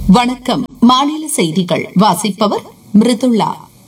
வணக்கம் மாநில செய்திகள் வாசிப்பவர் மிருதுளா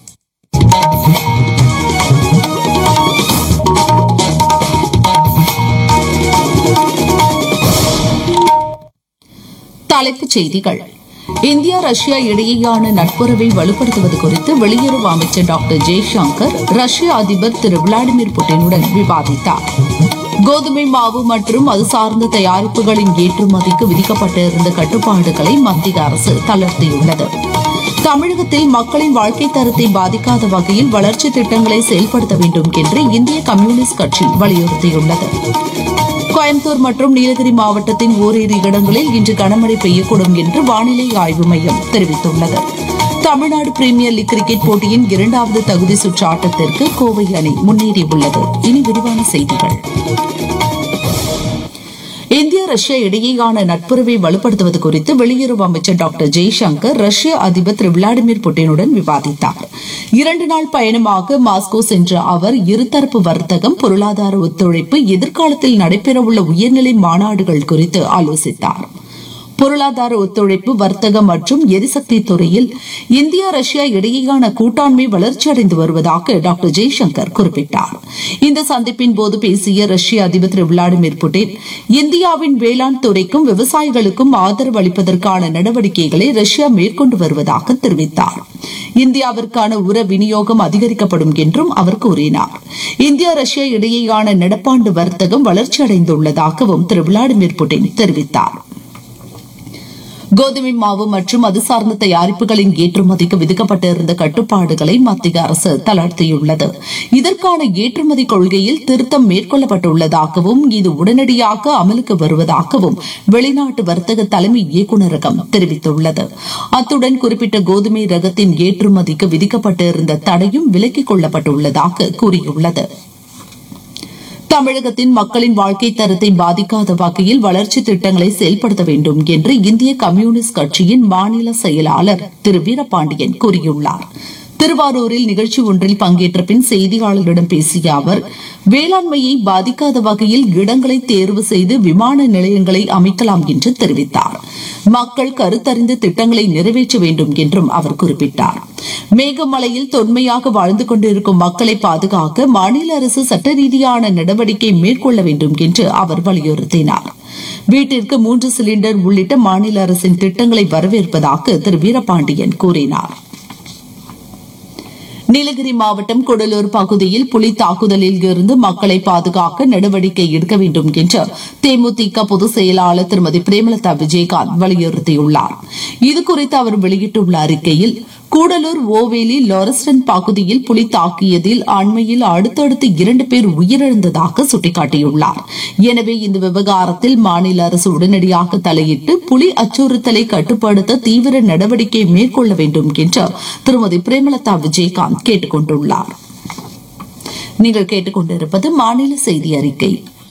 தலைப்புச் செய்திகள் இந்தியா ரஷ்யா இடையேயான நட்புறவை வலுப்படுத்துவது குறித்து வெளியுறவு அமைச்சர் டாக்டர் ஜெய்சங்கர் ரஷ்ய அதிபர் திரு விளாடிமிர் புட்டினுடன் விவாதித்தார் கோதுமை மாவு மற்றும் அது சார்ந்த தயாரிப்புகளின் ஏற்றுமதிக்கு விதிக்கப்பட்டிருந்த கட்டுப்பாடுகளை மத்திய அரசு தளர்த்தியுள்ளது தமிழகத்தில் மக்களின் வாழ்க்கை தரத்தை பாதிக்காத வகையில் வளர்ச்சி திட்டங்களை செயல்படுத்த வேண்டும் என்று இந்திய கம்யூனிஸ்ட் கட்சி வலியுறுத்தியுள்ளது கோயம்புத்தூர் மற்றும் நீலகிரி மாவட்டத்தின் ஓரிரு இடங்களில் இன்று கனமழை பெய்யக்கூடும் என்று வானிலை ஆய்வு மையம் தெரிவித்துள்ளது தமிழ்நாடு பிரீமியர் லீக் கிரிக்கெட் போட்டியின் இரண்டாவது தகுதி சுற்று ஆட்டத்திற்கு கோவை அணி முன்னேறியுள்ளது இனி விரிவான செய்திகள் இந்தியா ரஷ்யா இடையேயான நட்புறவை வலுப்படுத்துவது குறித்து வெளியுறவு அமைச்சர் டாக்டர் ஜெய்சங்கர் ரஷ்ய அதிபர் திரு விளாடிமிர் புட்டினுடன் விவாதித்தார் இரண்டு நாள் பயணமாக மாஸ்கோ சென்ற அவர் இருதரப்பு வர்த்தகம் பொருளாதார ஒத்துழைப்பு எதிர்காலத்தில் நடைபெறவுள்ள உயர்நிலை மாநாடுகள் குறித்து ஆலோசித்தார் பொருளாதார ஒத்துழைப்பு வர்த்தகம் மற்றும் எரிசக்தி துறையில் இந்தியா ரஷ்யா இடையேயான கூட்டாண்மை வளர்ச்சியடைந்து வருவதாக டாக்டர் ஜெய்சங்கர் குறிப்பிட்டார் இந்த சந்திப்பின் போது பேசிய ரஷ்ய அதிபர் திரு விளாடிமிர் புட்டின் இந்தியாவின் வேளாண் துறைக்கும் விவசாயிகளுக்கும் ஆதரவு அளிப்பதற்கான நடவடிக்கைகளை ரஷ்யா மேற்கொண்டு வருவதாக தெரிவித்தார் இந்தியாவிற்கான உர விநியோகம் அதிகரிக்கப்படும் என்றும் அவர் கூறினார் இந்தியா ரஷ்யா இடையேயான நடப்பாண்டு வர்த்தகம் வளர்ச்சியடைந்துள்ளதாகவும் திரு விளாடிமிர் புட்டின் தெரிவித்தார் கோதுமை மாவு மற்றும் அது சார்ந்த தயாரிப்புகளின் ஏற்றுமதிக்கு விதிக்கப்பட்டிருந்த கட்டுப்பாடுகளை மத்திய அரசு தளர்த்தியுள்ளது இதற்கான ஏற்றுமதி கொள்கையில் திருத்தம் மேற்கொள்ளப்பட்டுள்ளதாகவும் இது உடனடியாக அமலுக்கு வருவதாகவும் வெளிநாட்டு வர்த்தக தலைமை இயக்குநரகம் தெரிவித்துள்ளது அத்துடன் குறிப்பிட்ட கோதுமை ரகத்தின் ஏற்றுமதிக்கு விதிக்கப்பட்டிருந்த தடையும் விலக்கிக் கொள்ளப்பட்டுள்ளதாக கூறியுள்ளது தமிழகத்தின் மக்களின் வாழ்க்கை தரத்தை பாதிக்காத வகையில் வளர்ச்சி திட்டங்களை செயல்படுத்த வேண்டும் என்று இந்திய கம்யூனிஸ்ட் கட்சியின் மாநில செயலாளர் திரு வீரபாண்டியன் கூறியுள்ளார் திருவாரூரில் நிகழ்ச்சி ஒன்றில் பங்கேற்ற பின் செய்தியாளர்களிடம் பேசிய அவர் வேளாண்மையை பாதிக்காத வகையில் இடங்களை தேர்வு செய்து விமான நிலையங்களை அமைக்கலாம் என்று தெரிவித்தார் மக்கள் கருத்தறிந்து திட்டங்களை நிறைவேற்ற வேண்டும் என்றும் அவர் குறிப்பிட்டார் மேகமலையில் தொன்மையாக வாழ்ந்து கொண்டிருக்கும் மக்களை பாதுகாக்க மாநில அரசு சட்ட ரீதியான நடவடிக்கை மேற்கொள்ள வேண்டும் என்று அவர் வலியுறுத்தினார் வீட்டிற்கு மூன்று சிலிண்டர் உள்ளிட்ட மாநில அரசின் திட்டங்களை வரவேற்பதாக திரு வீரபாண்டியன் கூறினார் நீலகிரி மாவட்டம் குடலூர் பகுதியில் புலி தாக்குதலில் இருந்து மக்களை பாதுகாக்க நடவடிக்கை எடுக்க வேண்டும் என்று தேமுதிக பொதுச் செயலாளர் திருமதி பிரேமலதா விஜயகாந்த் வலியுறுத்தியுள்ளார் இதுகுறித்து அவர் வெளியிட்டுள்ள அறிக்கையில் கூடலூர் ஓவேலி லாரஸ்டன் பகுதியில் புலி தாக்கியதில் அண்மையில் அடுத்தடுத்து இரண்டு பேர் உயிரிழந்ததாக சுட்டிக்காட்டியுள்ளார் எனவே இந்த விவகாரத்தில் மாநில அரசு உடனடியாக தலையிட்டு புலி அச்சுறுத்தலை கட்டுப்படுத்த தீவிர நடவடிக்கை மேற்கொள்ள வேண்டும் என்று திருமதி பிரேமலதா விஜயகாந்த் கேட்டுக் கொண்டுள்ளார் நீங்கள் கேட்டுக்கொண்டிருப்பது மாநில செய்தி அறிக்கை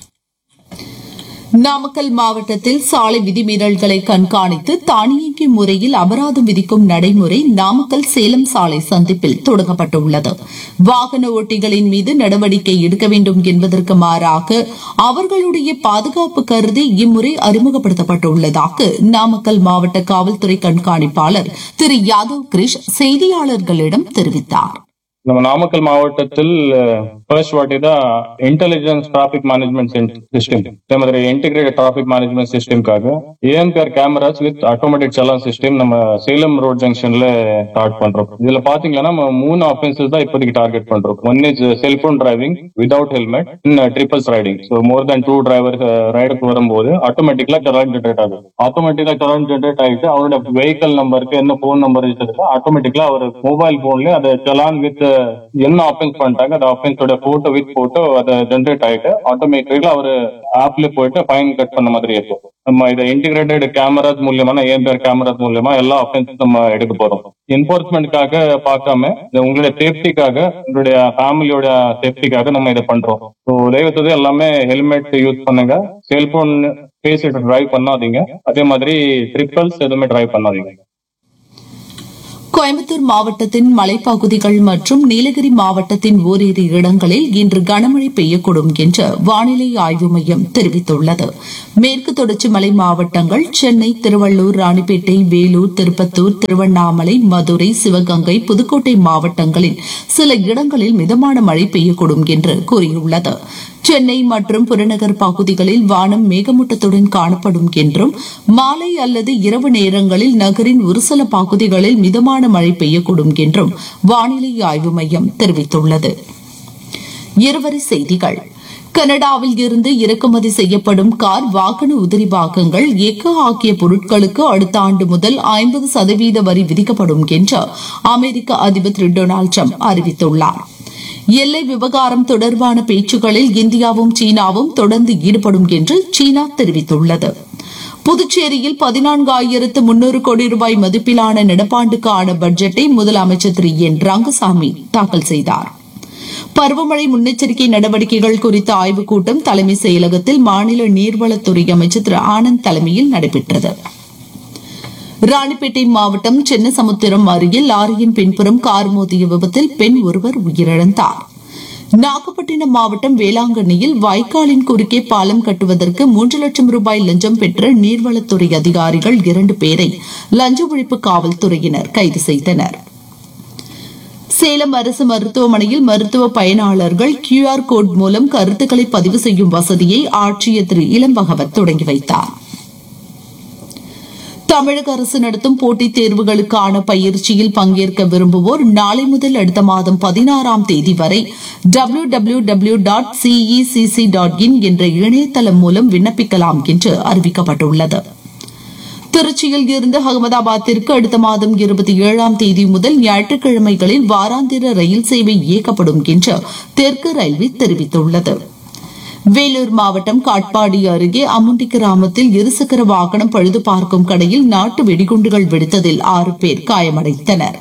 நாமக்கல் மாவட்டத்தில் சாலை விதிமீறல்களை கண்காணித்து தானியங்கி முறையில் அபராதம் விதிக்கும் நடைமுறை நாமக்கல் சேலம் சாலை சந்திப்பில் தொடங்கப்பட்டுள்ளது வாகன ஓட்டிகளின் மீது நடவடிக்கை எடுக்க வேண்டும் என்பதற்கு மாறாக அவர்களுடைய பாதுகாப்பு கருதி இம்முறை அறிமுகப்படுத்தப்பட்டுள்ளதாக நாமக்கல் மாவட்ட காவல்துறை கண்காணிப்பாளர் திரு யாதவ் கிரிஷ் செய்தியாளர்களிடம் தெரிவித்தார் நம்ம நாமக்கல் மாவட்டத்தில் ஃபர்ஸ்ட் வாட்டி தான் இன்டெலிஜென்ஸ் டிராபிக் மேனேஜ்மெண்ட் சிஸ்டம் அதே மாதிரி இன்டிகிரேட்டட் டிராபிக் மேனேஜ்மெண்ட் சிஸ்டம்காக AMPR cameras with automatic challan system நம்ம சேலம் ரோட் ஜங்ஷன்ல ஸ்டார்ட் பண்றோம் இதுல பாத்தீங்கன்னா நம்ம மூணு ஆஃபென்சஸ் தான் இப்போதைக்கு டார்கெட் பண்றோம் one is cellphone driving without helmet triples riding so more than two driver ரைடுக்கு வரும்போது ஆட்டோமேட்டிக்கலா சலான் ஜென்ரேட் ஆகும் ஆட்டோமேட்டிக்கலா சலான் ஜென்ரேட் ஆகிட்டு அவரோட வெஹிக்கல் நம்பருக்கு என்ன போன் நம்பர் இருக்கோ ஆட்டோமேட்டிக்கலா அவர் மொபைல் போன்ல அதை சலான் வித் என்ன ஆஃபென்ஸ் பண்ணிட்டாங்க அந்த ஆஃபென்ஸோட போட்டோ வித் போட்டோ அதை ஜென்ரேட் ஆயிட்டு ஆட்டோமேட்டிக்கலா அவர் ஆப்ல போயிட்டு ஃபைன் கட் பண்ண மாதிரி இருக்கும் நம்ம இதை இன்டிகிரேட்டட் கேமராஸ் மூலியமா ஏஎம்பிஆர் கேமராஸ் மூலியமா எல்லா ஆஃபென்ஸும் நம்ம எடுக்க போறோம் என்போர்ஸ்மெண்ட்காக பார்க்காம இது உங்களுடைய சேஃப்டிக்காக உங்களுடைய ஃபேமிலியோட சேஃப்டிக்காக நம்ம இதை பண்றோம் ஸோ தயவுசெய்து எல்லாமே ஹெல்மெட் யூஸ் பண்ணுங்க செல்போன் பேசிட்டு டிரைவ் பண்ணாதீங்க அதே மாதிரி ட்ரிப்பிள்ஸ் எதுவுமே டிரைவ் பண்ணாதீங்க கோயம்புத்தூர் மாவட்டத்தின் மலைப்பகுதிகள் மற்றும் நீலகிரி மாவட்டத்தின் ஓரிரு இடங்களில் இன்று கனமழை பெய்யக்கூடும் என்று வானிலை ஆய்வு மையம் தெரிவித்துள்ளது மேற்கு தொடர்ச்சி மலை மாவட்டங்கள் சென்னை திருவள்ளூர் ராணிப்பேட்டை வேலூர் திருப்பத்தூர் திருவண்ணாமலை மதுரை சிவகங்கை புதுக்கோட்டை மாவட்டங்களில் சில இடங்களில் மிதமான மழை பெய்யக்கூடும் என்று கூறியுள்ளது சென்னை மற்றும் புறநகர் பகுதிகளில் வானம் மேகமூட்டத்துடன் காணப்படும் என்றும் மாலை அல்லது இரவு நேரங்களில் நகரின் ஒரு சில பகுதிகளில் மிதமான மழை பெய்யக்கூடும் என்றும் வானிலை ஆய்வு மையம் தெரிவித்துள்ளது இருவரி செய்திகள் கனடாவில் இருந்து இறக்குமதி செய்யப்படும் கார் வாகன உதிரி பாகங்கள் எஃகு ஆகிய பொருட்களுக்கு அடுத்த ஆண்டு முதல் ஐம்பது சதவீத வரி விதிக்கப்படும் என்று அமெரிக்க அதிபர் திரு டொனால்டு ட்ரம்ப் அறிவித்துள்ளார் எல்லை விவகாரம் தொடர்பான பேச்சுக்களில் இந்தியாவும் சீனாவும் தொடர்ந்து ஈடுபடும் என்று சீனா தெரிவித்துள்ளது புதுச்சேரியில் பதினான்காயிரத்து முன்னூறு கோடி ரூபாய் மதிப்பிலான நடப்பாண்டுக்கான பட்ஜெட்டை முதலமைச்சர் திரு என் ரங்கசாமி தாக்கல் செய்தார் பருவமழை முன்னெச்சரிக்கை நடவடிக்கைகள் குறித்த ஆய்வுக் கூட்டம் தலைமை செயலகத்தில் மாநில நீர்வளத்துறை அமைச்சர் திரு ஆனந்த் தலைமையில் நடைபெற்றது ராணிப்பேட்டை மாவட்டம் சின்னசமுத்திரம் அருகே லாரியின் பின்புறம் கார் மோதிய விபத்தில் பெண் ஒருவர் உயிரிழந்தார் நாகப்பட்டினம் மாவட்டம் வேளாங்கண்ணியில் வாய்க்காலின் குறுக்கே பாலம் கட்டுவதற்கு மூன்று லட்சம் ரூபாய் லஞ்சம் பெற்ற நீர்வளத்துறை அதிகாரிகள் இரண்டு பேரை லஞ்ச ஒழிப்பு காவல்துறையினர் கைது செய்தனர் சேலம் அரசு மருத்துவமனையில் மருத்துவ பயனாளர்கள் கியூஆர் கோட் மூலம் கருத்துக்களை பதிவு செய்யும் வசதியை ஆட்சியர் திரு இளம்பகவத் தொடங்கி வைத்தார் தமிழக அரசு நடத்தும் போட்டித் தேர்வுகளுக்கான பயிற்சியில் பங்கேற்க விரும்புவோர் நாளை முதல் அடுத்த மாதம் பதினாறாம் தேதி வரை W W W dot CECC dot in என்ற இணையதளம் மூலம் விண்ணப்பிக்கலாம் என்று அறிவிக்கப்பட்டுள்ளது திருச்சியில் இருந்து அகமதாபாத்திற்கு அடுத்த மாதம் இருபத்தி ஏழாம் தேதி முதல் ஞாயிற்றுக்கிழமைகளில் வாராந்திர ரயில் சேவை இயக்கப்படும் என்று தெற்கு ரயில்வே தெரிவித்துள்ளது வேலூர் மாவட்டம் காட்பாடி அருகே அமுண்டி கிராமத்தில் இருசக்கர வாகனம் பழுது பார்க்கும் கடையில் நாட்டு வெடிகுண்டுகள் வெடித்ததில் ஆறு பேர் காயமடைந்தனர்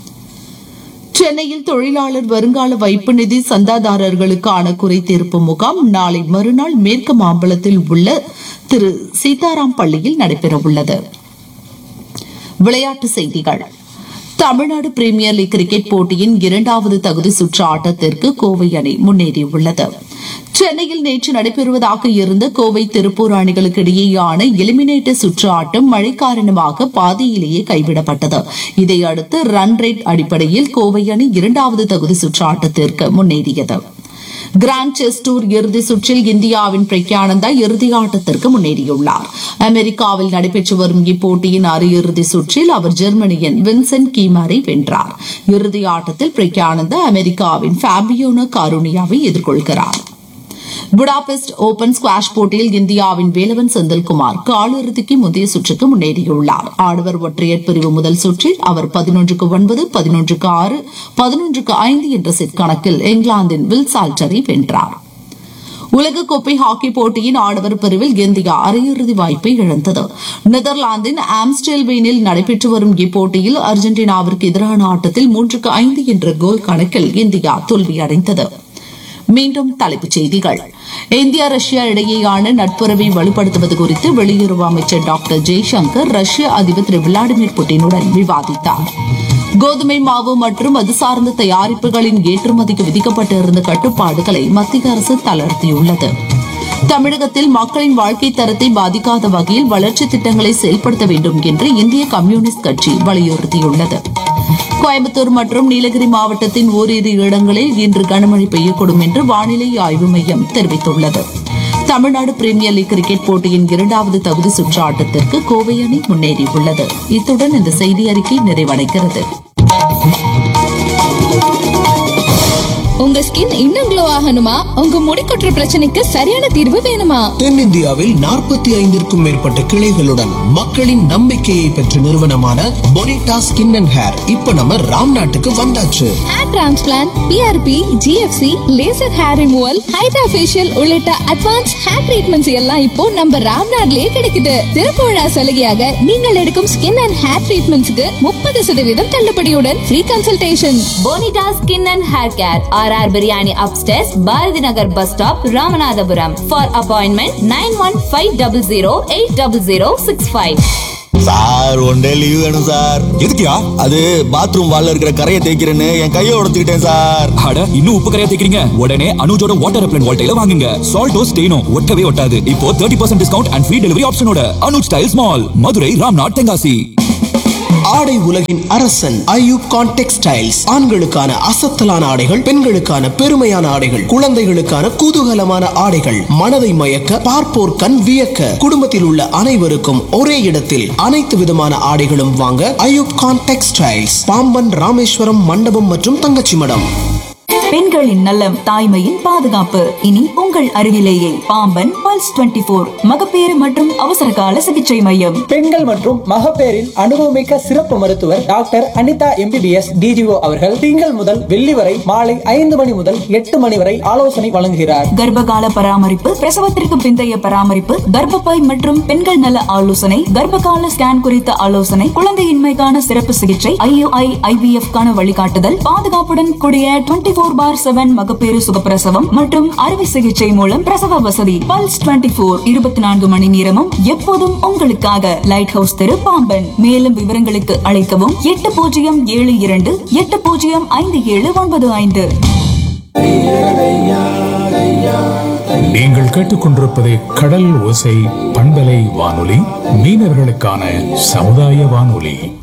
சென்னையில் தொழிலாளர் வருங்கால வைப்பு நிதி சந்தாதாரர்களுக்கான குறை தீர்ப்பு முகாம் நாளை மறுநாள் மேற்கு மாம்பலத்தில் உள்ள திரு சீதாராம் பள்ளியில் நடைபெறவுள்ளது விளையாட்டுச் செய்திகள் தமிழ்நாடு பிரீமியர் லீக் கிரிக்கெட் போட்டியின் இரண்டாவது தகுதி சுற்று ஆட்டத்திற்கு கோவை அணி முன்னேறியுள்ளது சென்னையில் நேற்று நடைபெறுவதாக இருந்த கோவை திருப்பூர் அணிகளுக்கு இடையேயான எலிமினேட்டர் சுற்று ஆட்டம் மழை காரணமாக பாதியிலேயே கைவிடப்பட்டது இதையடுத்து ரன் ரேட் அடிப்படையில் கோவை அணி இரண்டாவது தகுதி சுற்று ஆட்டத்திற்கு முன்னேறியது கிராண்ட் செஸ் டூர் இறுதி சுற்றில் இந்தியாவின் பிரக்யானந்தா இறுதி ஆட்டத்திற்கு முன்னேறியுள்ளார் அமெரிக்காவில் நடைபெற்று வரும் இப்போட்டியின் அரையிறுதி சுற்றில் அவர் ஜெர்மனியின் வின்சென்ட் கீமரை வென்றார் இறுதி ஆட்டத்தில் பிரக்யானந்தா அமெரிக்காவின் ஃபேபியோனோ காருனியாவை எதிர்கொள்கிறார் புடாபெஸ்ட் ஓபன் ஸ்குவாஷ் போட்டியில் இந்தியாவின் வேலவன் செந்தில்குமார் காலிறுதிக்கு முந்தைய சுற்றுக்கு முன்னேறியுள்ளார் ஆடவர் ஒற்றையர் பிரிவு முதல் சுற்றில் அவர் பதினொன்றுக்கு ஒன்பது பதினொன்றுக்கு ஆறு பதினொன்றுக்கு ஐந்து என்ற செட் கணக்கில் இங்கிலாந்தின் வில் சால்டரை வென்றார் உலகக்கோப்பை ஹாக்கி போட்டியின் ஆடவர் பிரிவில் இந்தியா அரையிறுதி வாய்ப்பை இழந்தது நெதர்லாந்தின் ஆம்ஸ்டெல்வேனில் நடைபெற்று வரும் இப்போட்டியில் அர்ஜென்டினாவிற்கு எதிரான ஆட்டத்தில் மூன்றுக்கு ஐந்து என்ற கோல் கணக்கில் இந்தியா தோல்வியடைந்தது மீண்டும் தலைப்புச் செய்திகள் இந்தியா ரஷ்யா இடையேயான நட்புறவை வலுப்படுத்துவது குறித்து வெளியுறவு அமைச்சர் டாக்டர் ஜெய்சங்கர் ரஷ்ய அதிபர் திரு விளாடிமிர் புட்டினுடன் விவாதித்தார் கோதுமை மாவு மற்றும் அது சார்ந்த தயாரிப்புகளின் ஏற்றுமதிக்கு விதிக்கப்பட்டிருந்த கட்டுப்பாடுகளை மத்திய அரசு தளர்த்தியுள்ளது தமிழகத்தில் மக்களின் வாழ்க்கை தரத்தை பாதிக்காத வகையில் வளர்ச்சி திட்டங்களை செயல்படுத்த வேண்டும் என்று இந்திய கம்யூனிஸ்ட் கட்சி வலியுறுத்தியுள்ளது கோயம்புத்தூர் மற்றும் நீலகிரி மாவட்டத்தின் ஓரிரு இடங்களில் இன்று கனமழை பெய்யக்கூடும் என்று வானிலை ஆய்வு மையம் தெரிவித்துள்ளது தமிழ்நாடு பிரீமியர் லீக் கிரிக்கெட் போட்டியின் இரண்டாவது தகுதி சுற்று ஆட்டத்திற்கு கோவை அணி முன்னேறியுள்ளது இத்துடன் இந்த செய்தி அறிக்கை நிறைவடைகிறது உங்க ஸ்கின் இன்னும் க்ளோ ஆகணுமா உங்க முடி கொட்டுற பிரச்சனைக்கு சரியான தீர்வு வேணுமா தென்னிந்தியாவில் நாற்பத்தி ஐந்திற்கும் மேற்பட்ட கிளைகளுடன் மக்களின் நம்பிக்கையை பெற்ற நிறுவனமான பொனிட்டா ஸ்கின் அண்ட் ஹேர் இப்ப நம்ம ராம் நாட்டுக்கு வந்தாச்சு hair transplant PRP GFC laser hair removal hydra facial உள்ளிட்ட அட்வான்ஸ் ஹேர் ட்ரீட்மெண்ட்ஸ் எல்லாம் இப்போ நம்ம ராம்நாட்லயே கிடைக்குது திறப்பு விழா சலுகையாக நீங்கள் எடுக்கும் ஸ்கின் அண்ட் ஹேர் ட்ரீட்மெண்ட்ஸ்க்கு முப்பது சதவீதம் தள்ளுபடியுடன் free consultation Bonita Skin and Hair Care, RR Biryani Upstairs, Bharati Nagar Bus Stop, Ramanathapuram. For appointment, 91500 80065. Sir one day leave வேணும் சார் எதுக்குயா அது பாத்ரூம் வால்ல இருக்கிற கரையை தேய்க்கிறேன்னு என் கையை உடைச்சுக்கிட்டேன் சார் அட இன்னும் உப்பு கரையா தேக்கிறீங்க உடனே அனுஜோட வாட்டர் அப்ளன் வால்டைல வாங்குங்க சால்டோ ஸ்டெயினோ ஒட்டவே ஒட்டாது இப்போ thirty percent discount and free delivery ஆப்ஷனோட அனுஜ் ஸ்டைல்ஸ் மால் மதுரை ராம்நாத் தென்காசி ஆடை உலகின் அரசன் ஐயூப் கான் டெக்ஸ்டைல்ஸ் ஆண்களுக்கான அசத்தலான ஆடைகள் பெண்களுக்கான பெருமையான ஆடைகள் குழந்தைகளுக்கான குதூகலமான ஆடைகள் மனதை மயக்க பார்ப்போர் கண் வியக்க குடும்பத்தில் உள்ள அனைவருக்கும் ஒரே இடத்தில் அனைத்து விதமான ஆடைகளும் வாங்க ஐயூப் கான் டெக்ஸ்டைல்ஸ் பாம்பன் ராமேஸ்வரம் மண்டபம் மற்றும் தங்கச்சி மடம் பெண்களின் நலம் தாய்மையின் பாதுகாப்பு இனி உங்கள் அருகிலேயே பாம்பன் பல்ஸ் 24 போர் மகப்பேறு மற்றும் அவசர கால சிகிச்சை மையம் பெண்கள் மற்றும் மகப்பேறின் அனுபவமிக்க சிறப்பு மருத்துவர் டாக்டர் அனிதா எம்பிபிஎஸ் டிஜிஓ அவர்கள் திங்கள் முதல் வெள்ளி வரை மாலை ஐந்து மணி முதல் எட்டு மணி வரை ஆலோசனை வழங்குகிறார் கர்ப்பகால பராமரிப்பு பிரசவத்திற்கு பிந்தைய பராமரிப்பு கர்ப்பப்பை மற்றும் பெண்கள் நல ஆலோசனை கர்ப்பகால ஸ்கேன் குறித்த ஆலோசனை குழந்தையின்மைக்கான சிறப்பு சிகிச்சை ஐயுஐ ஐவிஎஃப் கான வழிகாட்டுதல் பாதுகாப்புடன் கூடிய டுவெண்டி போர் பார் செவன் மகப்பேறு சுகப்பிரசவம் மற்றும் அறுவை சிகிச்சை மூலம் பிரசவ வசதி பல்ஸ் டுவெண்டி போர் இருபத்தி நான்கு மணி நேரமும் எப்போதும் உங்களுக்காக லைட் ஹவுஸ் தெரு பாம்பன் மேலும் விவரங்களுக்கு அழைக்கவும் எட்டு பூஜ்ஜியம் ஏழு இரண்டு எட்டு பூஜ்ஜியம் ஐந்து ஏழு ஒன்பது ஐந்து நீங்கள் கேட்டுக்கொண்டிருப்பது கடல் ஓசை பண்பலை வானொலி மீனவர்களுக்கான சமுதாய வானொலி